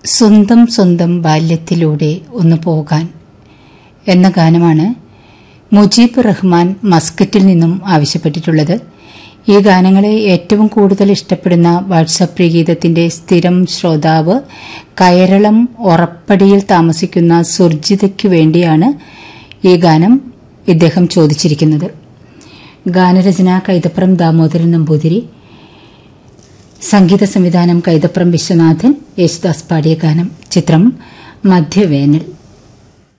സ്വന്തം സ്വന്തം ബാല്യത്തിലൂടെ ഒന്ന് പോകാൻ എന്ന ഗാനമാണ് മുജീബ് റഹ്മാൻ മസ്കറ്റിൽ നിന്നും ആവശ്യപ്പെട്ടിട്ടുള്ളത് ഈ ഗാനങ്ങളെ ഏറ്റവും കൂടുതൽ ഇഷ്ടപ്പെടുന്ന വാട്സപ്പ് പ്രിയഗീതത്തിന്റെ സ്ഥിരം ശ്രോതാവ് കയരളം ഒറപ്പടിയിൽ താമസിക്കുന്ന സുർജിതയ്ക്കു വേണ്ടിയാണ് ഈ ഗാനം ഇദ്ദേഹം ചോദിച്ചിരിക്കുന്നത് ഗാനരചന കൈതപ്രം ദാമോദരൻ നമ്പൂതിരി സംഗീത സംവിധാനം കൈതപ്രം വിശ്വനാഥൻ യേശുദാസ് പാടിയ ഗാനം ചിത്രം മധ്യവേനൽ